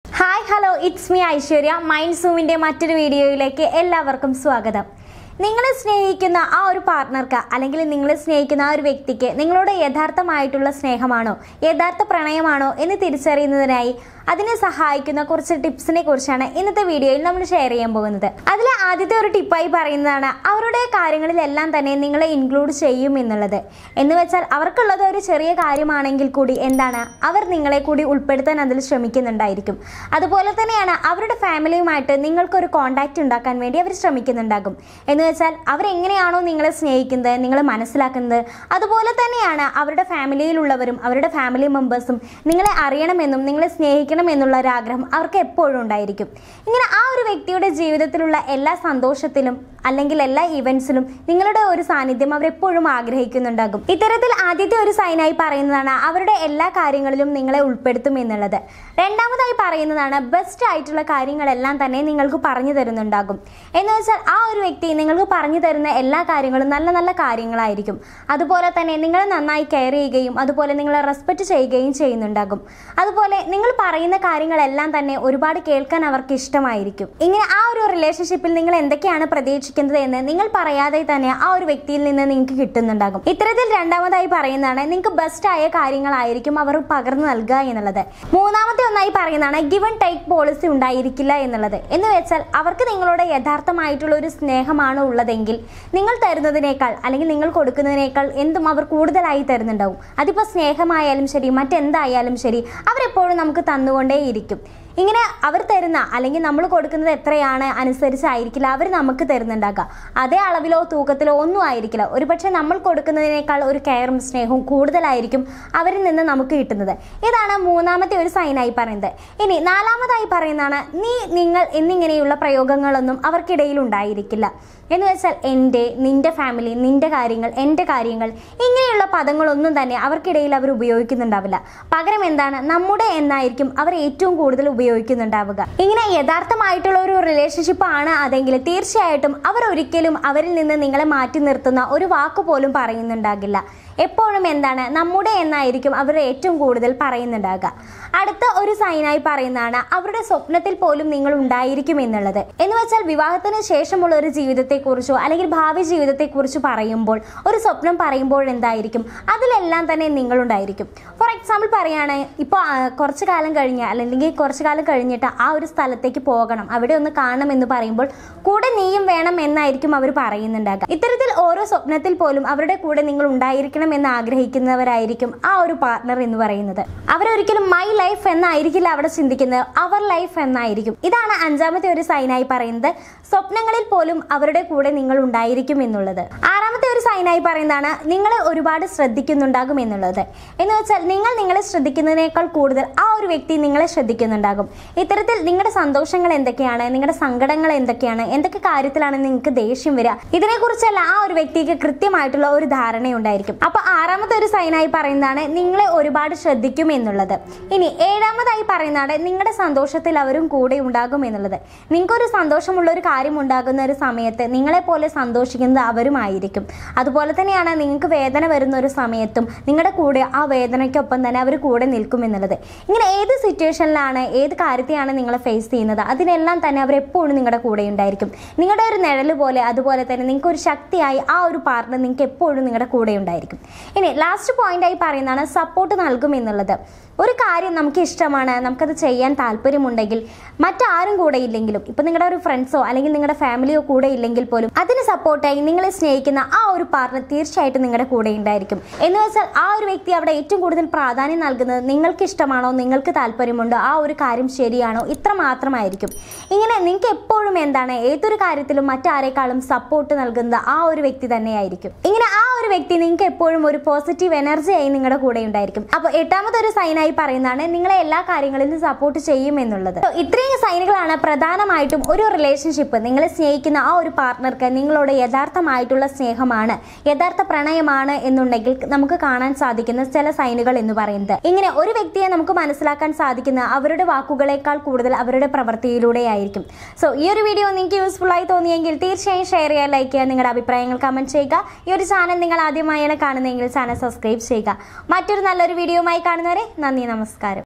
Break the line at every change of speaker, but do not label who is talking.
hi hello it's me Aishwarya mind സൂമിന്റെ മറ്റൊരു വീഡിയോയിലേക്ക് എല്ലാവർക്കും സ്വാഗതം നിങ്ങളെ സ്നേഹിക്കുന്ന ആ ഒരു പാർട്ട്ണർക്ക് അല്ലെങ്കിൽ നിങ്ങളെ സ്നേഹിക്കുന്ന ആ ഒരു വ്യക്തിക്ക് നിങ്ങളോട് യഥാർത്ഥമായിട്ടുള്ള സ്നേഹമാണോ യഥാർത്ഥ പ്രണയമാണോ എന്ന് തിരിച്ചറിയുന്നതിനായി അതിനെ സഹായിക്കുന്ന കുറച്ച് ടിപ്സിനെ കുറിച്ചാണ് ഇന്നത്തെ വീഡിയോയിൽ നമ്മൾ ഷെയർ ചെയ്യാൻ പോകുന്നത് അതിൽ ആദ്യത്തെ ഒരു ടിപ്പായി പറയുന്നതാണ് അവരുടെ കാര്യങ്ങളിലെല്ലാം തന്നെ നിങ്ങളെ ഇൻക്ലൂഡ് ചെയ്യും എന്നുള്ളത് എന്ന് വെച്ചാൽ അവർക്കുള്ളത് ഒരു ചെറിയ കാര്യമാണെങ്കിൽ കൂടി എന്താണ് അവർ നിങ്ങളെ കൂടി ഉൾപ്പെടുത്താൻ അതിൽ ശ്രമിക്കുന്നുണ്ടായിരിക്കും അതുപോലെ തന്നെയാണ് അവരുടെ ഫാമിലിയുമായിട്ട് നിങ്ങൾക്കൊരു കോണ്ടാക്റ്റ് ഉണ്ടാക്കാൻ വേണ്ടി അവർ ശ്രമിക്കുന്നുണ്ടാകും എന്ന് വെച്ചാൽ അവരെങ്ങനെയാണോ നിങ്ങളെ സ്നേഹിക്കുന്നത് നിങ്ങളെ മനസ്സിലാക്കുന്നത് അതുപോലെ തന്നെയാണ് അവരുടെ ഫാമിലിയിലുള്ളവരും അവരുടെ ഫാമിലി മെമ്പേഴ്സും നിങ്ങളെ അറിയണമെന്നും നിങ്ങളെ സ്നേഹിക്കണം എന്നുള്ള ഒരു ആഗ്രഹം അവർക്ക് എപ്പോഴും ഉണ്ടായിരിക്കും ഇങ്ങനെ ആ ഒരു വ്യക്തിയുടെ ജീവിതത്തിലുള്ള എല്ലാ സന്തോഷത്തിലും അല്ലെങ്കിൽ എല്ലാ ഇവന്റ്സിലും നിങ്ങളുടെ ഒരു സാന്നിധ്യം അവർ എപ്പോഴും ആഗ്രഹിക്കുന്നുണ്ടാകും ഇത്തരത്തിൽ ആദ്യത്തെ ഒരു സൈനായി പറയുന്നതാണ് അവരുടെ എല്ലാ കാര്യങ്ങളിലും നിങ്ങളെ ഉൾപ്പെടുത്തും എന്നുള്ളത് രണ്ടാമതായി പറയുന്നതാണ് ബെസ്റ്റ് ആയിട്ടുള്ള കാര്യങ്ങളെല്ലാം തന്നെ നിങ്ങൾക്ക് പറഞ്ഞു തരുന്നുണ്ടാകും എന്ന് വെച്ചാൽ ആ ഒരു വ്യക്തി നിങ്ങൾക്ക് പറഞ്ഞു തരുന്ന എല്ലാ കാര്യങ്ങളും നല്ല നല്ല കാര്യങ്ങളായിരിക്കും അതുപോലെ തന്നെ നിങ്ങളെ നന്നായി കെയർ ചെയ്യുകയും അതുപോലെ നിങ്ങളെ റെസ്പെക്റ്റ് ചെയ്യുകയും ചെയ്യുന്നുണ്ടാകും അതുപോലെ നിങ്ങൾ പറയുന്ന കാര്യങ്ങളെല്ലാം തന്നെ ഒരുപാട് കേൾക്കാൻ അവർക്ക് ഇഷ്ടമായിരിക്കും ഇങ്ങനെ ആ ഒരു റിലേഷൻഷിപ്പിൽ നിങ്ങൾ എന്തൊക്കെയാണ് പ്രതീക്ഷിക്കുന്നത് എന്ന് നിങ്ങൾ പറയാതെ തന്നെ ആ ഒരു വ്യക്തിയിൽ നിന്ന് നിങ്ങൾക്ക് കിട്ടുന്നുണ്ടാകും ഇത്തരത്തിൽ രണ്ടാമതായി പറയുന്നതാണ് നിങ്ങൾക്ക് ബെസ്റ്റ് ആയ കാര്യങ്ങളായിരിക്കും അവർ പകർന്നു നൽകുക എന്നുള്ളത് മൂന്നാമത്തെ ഒന്നായി പറയുന്നതാണ് ഗിവൺ ടേക്ക് പോളിസി ഉണ്ടായിരിക്കില്ല എന്നുള്ളത് എന്ന് വെച്ചാൽ അവർക്ക് നിങ്ങളോട് യഥാർത്ഥമായിട്ടുള്ള ഒരു സ്നേഹമാണ് ഉള്ളതെങ്കിൽ നിങ്ങൾ തരുന്നതിനേക്കാൾ അല്ലെങ്കിൽ നിങ്ങൾ കൊടുക്കുന്നതിനേക്കാൾ എന്തും അവർ കൂടുതലായി തരുന്നുണ്ടാവും അതിപ്പോൾ സ്നേഹമായാലും ശരി മറ്റെന്തായാലും ശരി അവരെപ്പോഴും നമുക്ക് തന്നുകൊണ്ടേയിരിക്കും ഇങ്ങനെ അവർ തരുന്ന അല്ലെങ്കിൽ നമ്മൾ കൊടുക്കുന്നത് എത്രയാണ് അനുസരിച്ചായിരിക്കില്ല അവർ നമുക്ക് തരുന്നുണ്ടാക്കുക അതേ അളവിലോ തൂക്കത്തിലോ ഒന്നും ആയിരിക്കില്ല ഒരുപക്ഷെ നമ്മൾ കൊടുക്കുന്നതിനേക്കാൾ ഒരു കെയറും സ്നേഹവും കൂടുതലായിരിക്കും അവരിൽ നിന്ന് നമുക്ക് കിട്ടുന്നത് ഇതാണ് മൂന്നാമത്തെ ഒരു സൈനായി പറയുന്നത് ഇനി നാലാമതായി പറയുന്നതാണ് നീ നിങ്ങൾ എന്നിങ്ങനെയുള്ള പ്രയോഗങ്ങളൊന്നും അവർക്കിടയിൽ ഉണ്ടായിരിക്കില്ല എന്ന് വെച്ചാൽ എൻ്റെ നിന്റെ ഫാമിലി നിന്റെ കാര്യങ്ങൾ എൻ്റെ കാര്യങ്ങൾ ഇങ്ങനെയുള്ള പദങ്ങളൊന്നും തന്നെ അവർക്കിടയിൽ അവർ ഉപയോഗിക്കുന്നുണ്ടാവില്ല പകരം എന്താണ് നമ്മുടെ എന്നായിരിക്കും അവർ ഏറ്റവും കൂടുതൽ ഉപയോഗിക്കുന്നുണ്ടാവുക ഇങ്ങനെ യഥാർത്ഥമായിട്ടുള്ള ഒരു റിലേഷൻഷിപ്പ് ആണ് അതെങ്കിൽ തീർച്ചയായിട്ടും അവർ ഒരിക്കലും അവരിൽ നിന്ന് നിങ്ങളെ മാറ്റി നിർത്തുന്ന ഒരു വാക്ക് പോലും പറയുന്നുണ്ടാകില്ല എപ്പോഴും എന്താണ് നമ്മുടെ എന്നായിരിക്കും അവർ ഏറ്റവും കൂടുതൽ പറയുന്നുണ്ടാകുക അടുത്ത ഒരു സൈനായി പറയുന്നതാണ് അവരുടെ സ്വപ്നത്തിൽ പോലും നിങ്ങൾ ഉണ്ടായിരിക്കും എന്നുള്ളത് എന്ന് വെച്ചാൽ വിവാഹത്തിന് ശേഷമുള്ള ഒരു ജീവിതത്തെക്കുറിച്ചോ അല്ലെങ്കിൽ ഭാവി ജീവിതത്തെക്കുറിച്ച് പറയുമ്പോൾ ഒരു സ്വപ്നം പറയുമ്പോൾ എന്തായിരിക്കും അതിലെല്ലാം തന്നെ നിങ്ങളുണ്ടായിരിക്കും ഫോർ എക്സാമ്പിൾ പറയുകയാണ് ഇപ്പോൾ കുറച്ച് കാലം കഴിഞ്ഞ് അല്ലെങ്കിൽ കുറച്ച് കാലം കഴിഞ്ഞിട്ട് ആ ഒരു സ്ഥലത്തേക്ക് പോകണം അവിടെ ഒന്ന് കാണണം എന്ന് പറയുമ്പോൾ കൂടെ നീയും വേണം എന്നായിരിക്കും അവർ പറയുന്നുണ്ടാകുക ഇത്തരത്തിൽ ഓരോ സ്വപ്നത്തിൽ പോലും അവരുടെ കൂടെ നിങ്ങൾ ഉണ്ടായിരിക്കണം എന്ന് ആഗ്രഹിക്കുന്നവരായിരിക്കും ആ ഒരു പാർട്ട്ണർ എന്ന് പറയുന്നത് അവരൊരിക്കലും മൈ ലൈഫ് എന്നായിരിക്കില്ല അവിടെ ചിന്തിക്കുന്നത് അവർ ലൈഫ് എന്നായിരിക്കും ഇതാണ് അഞ്ചാമത്തെ ഒരു സൈനായി പറയുന്നത് സ്വപ്നങ്ങളിൽ പോലും അവരുടെ കൂടെ നിങ്ങൾ ഉണ്ടായിരിക്കും എന്നുള്ളത് ആറാമത്തെ ഒരു സൈനായി പറയുന്നതാണ് നിങ്ങൾ ഒരുപാട് ശ്രദ്ധിക്കുന്നുണ്ടാകും എന്നുള്ളത് എന്ന് വെച്ചാൽ നിങ്ങൾ നിങ്ങളെ ശ്രദ്ധിക്കുന്നതിനേക്കാൾ കൂടുതൽ ആ ഒരു വ്യക്തി നിങ്ങളെ ശ്രദ്ധിക്കുന്നുണ്ടാകും ഇത്തരത്തിൽ നിങ്ങളുടെ സന്തോഷങ്ങൾ എന്തൊക്കെയാണ് നിങ്ങളുടെ സങ്കടങ്ങൾ എന്തൊക്കെയാണ് എന്തൊക്കെ കാര്യത്തിലാണ് നിങ്ങൾക്ക് ദേഷ്യം വരിക ഇതിനെക്കുറിച്ചല്ല ആ ഒരു വ്യക്തിക്ക് കൃത്യമായിട്ടുള്ള ഒരു ധാരണയുണ്ടായിരിക്കും അപ്പൊ ആറാമത്തെ ഒരു സൈനായി പറയുന്നതാണ് നിങ്ങളെ ഒരുപാട് ശ്രദ്ധിക്കും എന്നുള്ളത് ഇനി ഏഴാമതായി പറയുന്നതാണ് നിങ്ങളുടെ സന്തോഷത്തിൽ അവരും കൂടെ ഉണ്ടാകും എന്നുള്ളത് നിങ്ങൾക്കൊരു സന്തോഷമുള്ള ഒരു കാര്യം ഉണ്ടാകുന്ന ഒരു സമയത്ത് നിങ്ങളെ പോലെ സന്തോഷിക്കുന്നത് അവരുമായിരിക്കും അതുപോലെ തന്നെയാണ് നിങ്ങൾക്ക് വേദന വരുന്ന ഒരു സമയത്തും നിങ്ങളുടെ കൂടെ ആ വേദനയ്ക്കൊപ്പം തന്നെ അവർ കൂടെ നിൽക്കും എന്നുള്ളത് ഇങ്ങനെ ഏത് സിറ്റുവേഷനിലാണ് ഏത് കാര്യത്തെയാണ് നിങ്ങൾ ഫേസ് ചെയ്യുന്നത് അതിനെല്ലാം തന്നെ അവർ എപ്പോഴും നിങ്ങളുടെ കൂടെ ഉണ്ടായിരിക്കും നിങ്ങളുടെ ഒരു നിഴൽ പോലെ അതുപോലെ തന്നെ നിങ്ങൾക്ക് ഒരു ശക്തിയായി ആ ഒരു പാർട്ണർ നിങ്ങൾക്ക് എപ്പോഴും നിങ്ങളുടെ കൂടെ ഉണ്ടായിരിക്കും ഇനി ലാസ്റ്റ് പോയിന്റായി പറയുന്നതാണ് സപ്പോർട്ട് നൽകും എന്നുള്ളത് ഒരു കാര്യം നമുക്ക് ഇഷ്ടമാണ് നമുക്കത് ചെയ്യാൻ താല്പര്യമുണ്ടെങ്കിൽ മറ്റാരും കൂടെ ഇല്ലെങ്കിലും ഇപ്പം നിങ്ങളുടെ ഒരു ഫ്രണ്ട്സോ അല്ലെങ്കിൽ നിങ്ങളുടെ ഫാമിലിയോ കൂടെ ഇല്ലെങ്കിൽ പോലും അതിന് സപ്പോർട്ടായി നിങ്ങളെ സ്നേഹിക്കുന്ന ആ ഒരു പാർട്ണർ തീർച്ചയായിട്ടും നിങ്ങളുടെ കൂടെ ഉണ്ടായിരിക്കും എന്ന് വെച്ചാൽ ആ ഒരു വ്യക്തി അവിടെ ഏറ്റവും കൂടുതൽ പ്രാധാന്യം നൽകുന്നത് നിങ്ങൾക്ക് ഇഷ്ടമാണോ നിങ്ങൾക്ക് താല്പര്യമുണ്ടോ ആ ഒരു കാര്യം ശരിയാണോ ഇത്ര മാത്രമായിരിക്കും ഇങ്ങനെ നിങ്ങൾക്ക് എപ്പോഴും എന്താണ് ഏതൊരു കാര്യത്തിലും മറ്റാരേക്കാളും സപ്പോർട്ട് നൽകുന്നത് ആ ഒരു വ്യക്തി തന്നെയായിരിക്കും ഇങ്ങനെ ആ ഒരു വ്യക്തി നിങ്ങൾക്ക് എപ്പോഴും ഒരു പോസിറ്റീവ് എനർജി ആയി നിങ്ങളുടെ കൂടെ ഉണ്ടായിരിക്കും അപ്പോൾ എട്ടാമത്തെ ഒരു സൈനായി പറയുന്നതാണ് നിങ്ങളെ എല്ലാ കാര്യങ്ങളിലും സപ്പോർട്ട് ചെയ്യും എന്നുള്ളത് So, ഇത്രയും സൈനുകളാണ് പ്രധാനമായിട്ടും ഒരു റിലേഷൻഷിപ്പ് നിങ്ങളെ സ്നേഹിക്കുന്ന ആ ഒരു പാർട്ട്ണർക്ക് നിങ്ങളോട് യഥാർത്ഥമായിട്ടുള്ള സ്നേഹമാണ് യഥാർത്ഥ പ്രണയമാണ് എന്നുണ്ടെങ്കിൽ നമുക്ക് കാണാൻ സാധിക്കുന്ന ചില സൈനുകൾ എന്ന് പറയുന്നത് ഇങ്ങനെ ഒരു വ്യക്തിയെ നമുക്ക് മനസ്സിലാക്കാൻ സാധിക്കുന്ന അവരുടെ വാക്കുകളേക്കാൾ കൂടുതൽ അവരുടെ പ്രവൃത്തിയിലൂടെ ആയിരിക്കും സോ ഈ ഒരു വീഡിയോ നിങ്ങൾക്ക് യൂസ്ഫുൾ ആയി തോന്നിയെങ്കിൽ തീർച്ചയായും ഷെയർ ചെയ്യുക ലൈക്ക് ചെയ്യുക നിങ്ങളുടെ അഭിപ്രായങ്ങൾ കമന്റ് ചെയ്യുക ഈ ഒരു ചാനൽ നിങ്ങൾ ആദ്യമായാണ് കാണുന്നതെങ്കിൽ ചാനൽ സബ്സ്ക്രൈബ് ചെയ്യുക മറ്റൊരു നല്ലൊരു വീഡിയോയുമായി കാണുന്നവരെ നന്ദി നമസ്കാരം